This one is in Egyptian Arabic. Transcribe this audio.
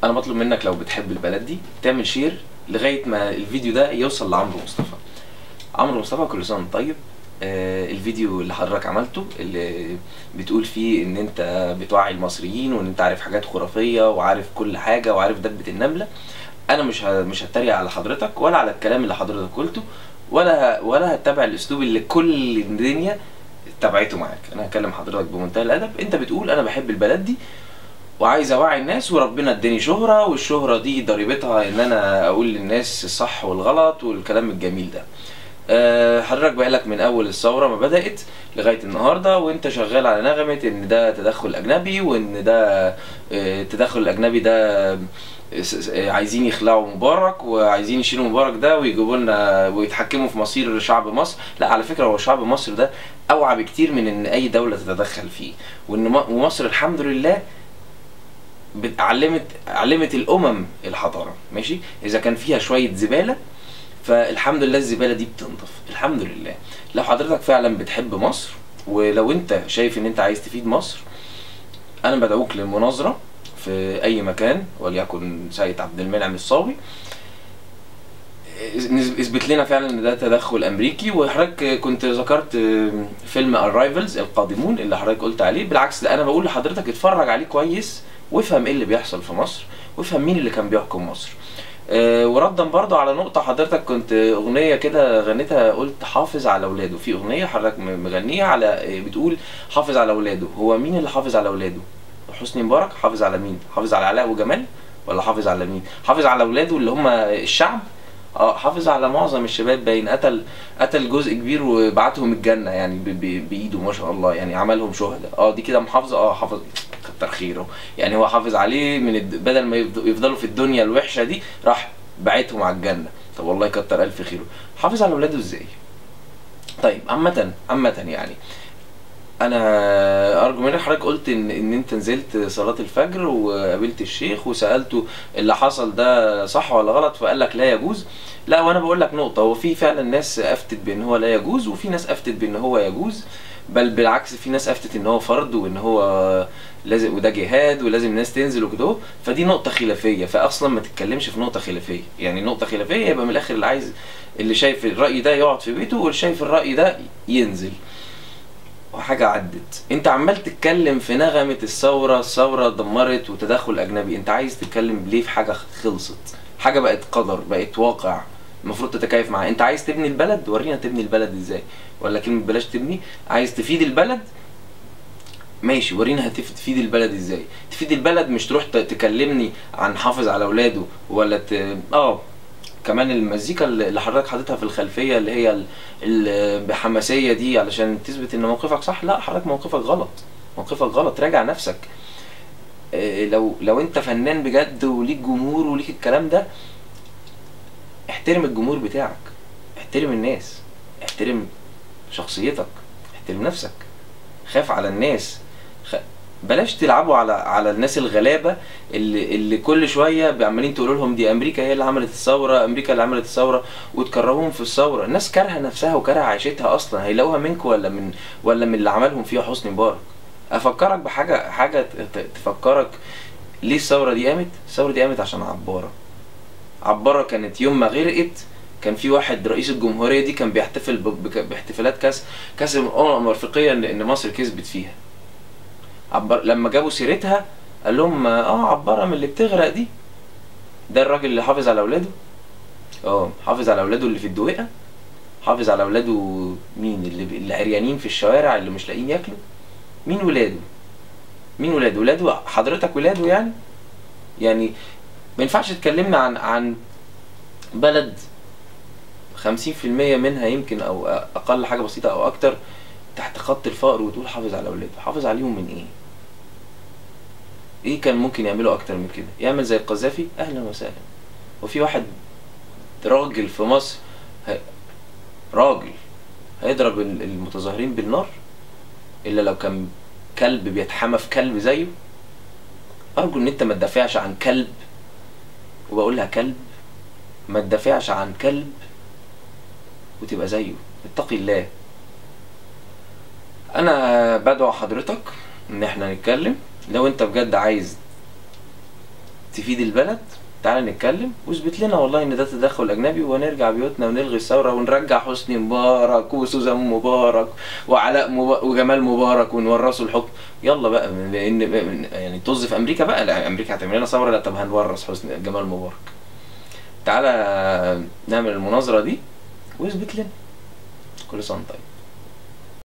انا بطلب منك لو بتحب البلد دي تعمل شير لغايه ما الفيديو ده يوصل لعمرو مصطفى عمرو مصطفى كل سنه وانت طيب آه الفيديو اللي حضرتك عملته اللي بتقول فيه ان انت بتوعي المصريين وان انت عارف حاجات خرافيه وعارف كل حاجه وعارف دبه النمله انا مش ه... مش هتريق على حضرتك ولا على الكلام اللي حضرتك قلته ولا ولا هتبع الاسلوب اللي كل الدنيا اتبعته معاك انا هكلم حضرتك بمنتهى الادب انت بتقول انا بحب البلد دي وعايز اوعي الناس وربنا اداني شهرة والشهرة دي ضريبتها ان انا اقول للناس الصح والغلط والكلام الجميل ده أه حضرتك بقالك من اول الثورة ما بدأت لغاية النهاردة وانت شغال على نغمة ان ده تدخل اجنبي وان ده أه التدخل الاجنبي ده عايزين يخلعوا مبارك وعايزين يشيلوا مبارك ده ويجيبوا لنا ويتحكموا في مصير شعب مصر لا على فكره هو شعب مصر ده اوعى بكتير من ان اي دوله تتدخل فيه وان مصر الحمد لله علمت علمت الامم الحضاره ماشي اذا كان فيها شويه زباله فالحمد لله الزباله دي بتنضف الحمد لله لو حضرتك فعلا بتحب مصر ولو انت شايف ان انت عايز تفيد مصر انا بدعوك للمناظره في اي مكان وليكن سيد عبد المنعم الصاوي اثبت لنا فعلا ان ده تدخل امريكي وحضرتك كنت ذكرت فيلم ارايفلز القادمون اللي حضرتك قلت عليه بالعكس ده انا بقول لحضرتك اتفرج عليه كويس وافهم ايه اللي بيحصل في مصر وافهم مين اللي كان بيحكم مصر أه وردا برضه على نقطة حضرتك كنت أغنية كده غنيتها قلت حافظ على أولاده في أغنية حضرتك مغنيها على بتقول حافظ على أولاده هو مين اللي حافظ على أولاده؟ حسني مبارك حافظ على مين؟ حافظ على علاء وجمال ولا حافظ على مين؟ حافظ على اولاده اللي هم الشعب اه حافظ على معظم الشباب باين قتل قتل جزء كبير وبعتهم الجنه يعني بايده ما شاء الله يعني عملهم شهداء اه دي كده محافظه اه حافظ كتر خيره يعني هو حافظ عليه من الد... بدل ما يفضلوا في الدنيا الوحشه دي راح بعتهم على الجنه طب والله كتر الف خيره حافظ على اولاده ازاي؟ طيب عامه عامه يعني انا ارجو منك حضرتك قلت ان ان انت نزلت صلاه الفجر وقابلت الشيخ وسالته اللي حصل ده صح ولا غلط فقال لك لا يجوز لا وانا بقول لك نقطه هو في فعلا ناس افتت بان هو لا يجوز وفي ناس افتت بان هو يجوز بل بالعكس في ناس افتت ان هو فرض وان هو لازم وده جهاد ولازم الناس تنزل وكده فدي نقطه خلافيه فاصلا ما تتكلمش في نقطه خلافيه يعني نقطه خلافيه يبقى من الاخر اللي عايز اللي شايف الراي ده يقعد في بيته واللي شايف الراي ده ينزل وحاجة عدت انت عمال تتكلم في نغمة الثورة الثورة دمرت وتدخل اجنبي انت عايز تتكلم ليه في حاجة خلصت حاجة بقت قدر بقت واقع المفروض تتكيف معاه انت عايز تبني البلد ورينا تبني البلد ازاي ولا كلمة بلاش تبني عايز تفيد البلد ماشي ورينا هتفيد البلد ازاي تفيد البلد مش تروح تكلمني عن حافظ على اولاده ولا ت... اه كمان المزيكا اللي حضرتك حاططها في الخلفيه اللي هي بحماسيه دي علشان تثبت ان موقفك صح لا حضرتك موقفك غلط موقفك غلط راجع نفسك لو لو انت فنان بجد وليك جمهور وليك الكلام ده احترم الجمهور بتاعك احترم الناس احترم شخصيتك احترم نفسك خاف على الناس خ... بلاش تلعبوا على على الناس الغلابه اللي اللي كل شويه عمالين تقولوا لهم دي امريكا هي اللي عملت الثوره امريكا اللي عملت الثوره وتكرهوهم في الثوره الناس كارهه نفسها وكارهه عيشتها اصلا هيلاقوها منكم ولا من ولا من اللي عملهم فيها حسني مبارك افكرك بحاجه حاجه تفكرك ليه الثوره دي قامت الثوره دي قامت عشان عباره عباره كانت يوم ما غرقت كان في واحد رئيس الجمهوريه دي كان بيحتفل باحتفالات كاس كاس الامم الافريقيه ان مصر كسبت فيها عبر لما جابوا سيرتها قال لهم اه عباره من اللي بتغرق دي ده الراجل اللي حافظ على اولاده اه حافظ على اولاده اللي في الدويقه حافظ على اولاده مين اللي اللي عريانين في الشوارع اللي مش لاقيين ياكلوا مين ولاده مين ولاده ولاده حضرتك ولاده يعني يعني ما ينفعش تكلمنا عن عن بلد 50% منها يمكن او اقل حاجه بسيطه او اكتر تحت خط الفقر وتقول حافظ على اولاده حافظ عليهم من ايه ايه كان ممكن يعملوا اكتر من كده يعمل زي القذافي اهلا وسهلا وفي واحد راجل في مصر هي... راجل هيضرب المتظاهرين بالنار الا لو كان كلب بيتحمى في كلب زيه ارجو ان انت ما تدافعش عن كلب وبقولها كلب ما تدافعش عن كلب وتبقى زيه اتقي الله انا بدعو حضرتك ان احنا نتكلم لو انت بجد عايز تفيد البلد تعالى نتكلم واثبت لنا والله ان ده تدخل اجنبي ونرجع بيوتنا ونلغي الثوره ونرجع حسني مبارك وسوزان مبارك وعلاء مبارك وجمال مبارك ونورثوا الحكم يلا بقى لان يعني طز في امريكا بقى لا امريكا هتعمل لنا ثوره لا طب هنورث حسني جمال مبارك تعالى نعمل المناظره دي واثبت لنا كل سنه وأنت طيب